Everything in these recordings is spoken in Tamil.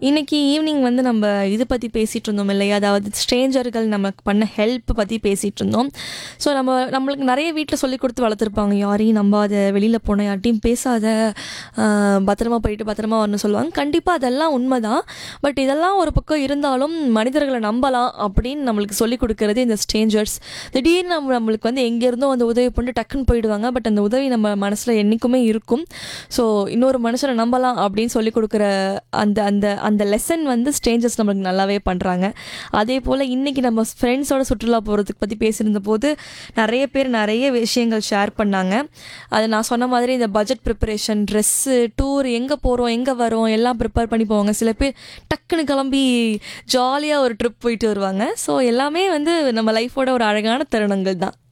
இன்னைக்கு ஈவினிங் வந்து நம்ம இது பற்றி பேசிகிட்டு இருந்தோம் இல்லையா அதாவது ஸ்ட்ரேஞ்சர்கள் நமக்கு பண்ண ஹெல்ப் பற்றி பேசிகிட்டு இருந்தோம் ஸோ நம்ம நம்மளுக்கு நிறைய வீட்டில் சொல்லி கொடுத்து வளர்த்துருப்பாங்க யாரையும் நம்பாத வெளியில் போன யார்ட்டையும் பேசாத ஆஹ், பத்திரமா போயிட்டு பத்திரமா வரணும்னு சொல்லுவாங்க கண்டிப்பாக அதெல்லாம் உண்மைதான் பட் இதெல்லாம் ஒரு பக்கம் இருந்தாலும் மனிதர்களை நம்பலாம் அப்படின்னு நம்மளுக்கு சொல்லி கொடுக்கறது இந்த ஸ்ட்ரேஞ்சர்ஸ் திடீர்னு நம்ம நம்மளுக்கு வந்து எங்கேருந்தோ அந்த உதவி பண்ணிட்டு டக்குன்னு போயிடுவாங்க பட் அந்த உதவி நம்ம மனசில் என்றைக்குமே இருக்கும் ஸோ இன்னொரு மனுஷனை நம்பலாம் அப்படின்னு சொல்லி கொடுக்குற அந்த அந்த அந்த லெசன் வந்து ஸ்ட்ரேஞ்சர்ஸ் நம்மளுக்கு நல்லாவே பண்ணுறாங்க அதே போல் இன்றைக்கி நம்ம ஃப்ரெண்ட்ஸோட சுற்றுலா போகிறதுக்கு பற்றி பேசியிருந்த போது நிறைய பேர் நிறைய விஷயங்கள் ஷேர் பண்ணாங்க அது நான் சொன்ன மாதிரி இந்த பட்ஜெட் ப்ரிப்பரேஷன் ட்ரெஸ்ஸு டூர் எங்கே போகிறோம் எங்கே வரோம் எல்லாம் ப்ரிப்பேர் பண்ணி போவாங்க சில பேர் டக்குன்னு கிளம்பி ஜாலியாக ஒரு ட்ரிப் போயிட்டு வருவாங்க ஸோ எல்லாமே வந்து நம்ம லைஃபோட ஒரு அழகான தருணங்கள் தான்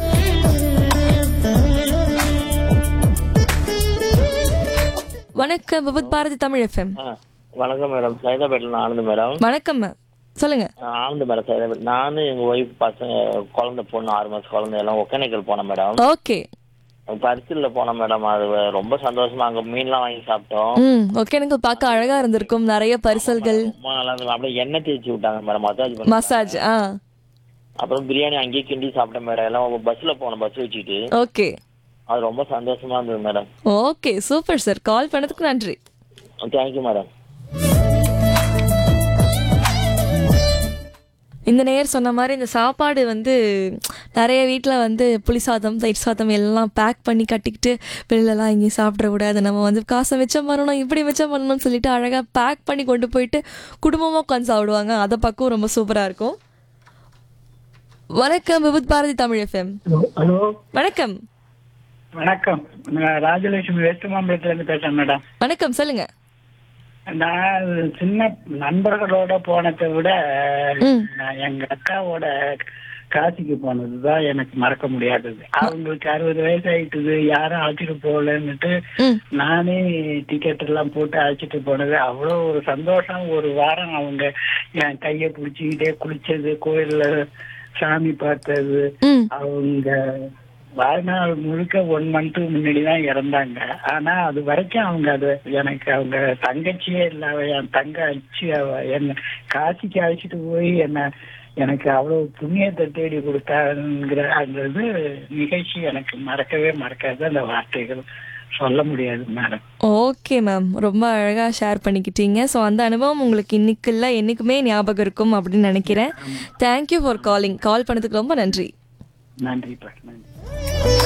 வணக்கம் விபத் பாரதி தமிழ் எஃப்எம் ஆ, வணக்கம் மேடம் சைதாபேட்டில் ஆனந்த் மேடம் வணக்கம் மேம் சொல்லுங்க ஆ, ஆனந்த் மேடம் சைதாபேட் நானும் எங்கள் ஒய்ஃப் பசங்க குழந்தை பொண்ணு ஆறு மாதம் குழந்தை எல்லாம் ஒகேனக்கல் போனோம் மேடம் ஓகே பரிசலில் போனோம் மேடம் அது ரொம்ப சந்தோஷமா அங்கே மீன்லாம் வாங்கி சாப்பிட்டோம் ம் ஓகே எனக்கு பார்க்க அழகா இருந்திருக்கும் நிறைய பரிசல்கள் ரொம்ப நல்லா இருந்தது அப்படியே எண்ணெய் தேய்ச்சி விட்டாங்க மேடம் மசாஜ் பண்ணி மசாஜ் ஆ அப்புறம் பிரியாணி அங்கேயே கிண்டி சாப்பிட்டேன் மேடம் எல்லாம் பஸ்ஸில் போனோம் பஸ் வச்சுக்கிட்டு ஓகே அது ரொம்ப சந்தோஷமா இருந்தது madam okay super sir call பண்ணதுக்கு நன்றி தேங்க்யூ மேடம் இந்த நேயர் சொன்ன மாதிரி இந்த சாப்பாடு வந்து நிறைய வீட்டில் வந்து புளி சாதம் தயிர் சாதம் எல்லாம் பேக் பண்ணி கட்டிக்கிட்டு வெளிலலாம் எங்கேயும் சாப்பிட கூடாது நம்ம வந்து காசை மிச்சம் பண்ணணும் இப்படி மிச்சம் பண்ணணும்னு சொல்லிட்டு அழகாக பேக் பண்ணி கொண்டு போயிட்டு குடும்பமாக உட்காந்து சாப்பிடுவாங்க அதை பக்கம் ரொம்ப சூப்பராக இருக்கும் வணக்கம் விபுத் பாரதி தமிழ் எஃப்எம் ஹலோ வணக்கம் வணக்கம் நான் ராஜலட்சுமி வெஸ்ட் மாம்பலத்துல இருந்து பேசுறேன் மேடம் வணக்கம் சொல்லுங்க நான் சின்ன நண்பர்களோட போனதை விட ம். நான் எங்க அக்காவோட காசிக்கு போனதுதான் எனக்கு மறக்க முடியாதது அவங்களுக்கு அறுபது வயசு ஆயிட்டுது யாரும் அழைச்சிட்டு போகலன்னுட்டு ம் நானே டிக்கெட் எல்லாம் போட்டு அழைச்சிட்டு போனது அவ்வளோ ஒரு சந்தோஷம் ஒரு வாரம் அவங்க என் கையை பிடிச்சிக்கிட்டே குளிச்சது கோயில்ல சாமி பார்த்தது ம் அவங்க வாழ்நாள் முழுக்க ஒன் மந்த் முன்னாடி தான் இறந்தாங்க ஆனா அது வரைக்கும் அவங்க அது எனக்கு அவங்க தங்கச்சியே இல்ல அவ என் தங்க அச்சு அவ என்ன காசிக்கு அழைச்சிட்டு போய் என்ன எனக்கு அவ்வளவு புண்ணியத்தை தேடி கொடுத்தாங்கிற அந்த இது நிகழ்ச்சி எனக்கு மறக்கவே மறக்காது அந்த வார்த்தைகள் சொல்ல முடியாது மேடம் ஓகே மேம் ரொம்ப அழகாக ஷேர் பண்ணிக்கிட்டீங்க ஸோ அந்த அனுபவம் உங்களுக்கு இன்னைக்கு இல்லை என்றைக்குமே ஞாபகம் இருக்கும் அப்படின்னு நினைக்கிறேன் தேங்க்யூ ஃபார் காலிங் கால் பண்ணதுக்கு ரொம்ப நன்றி நன்றி பா நன்றி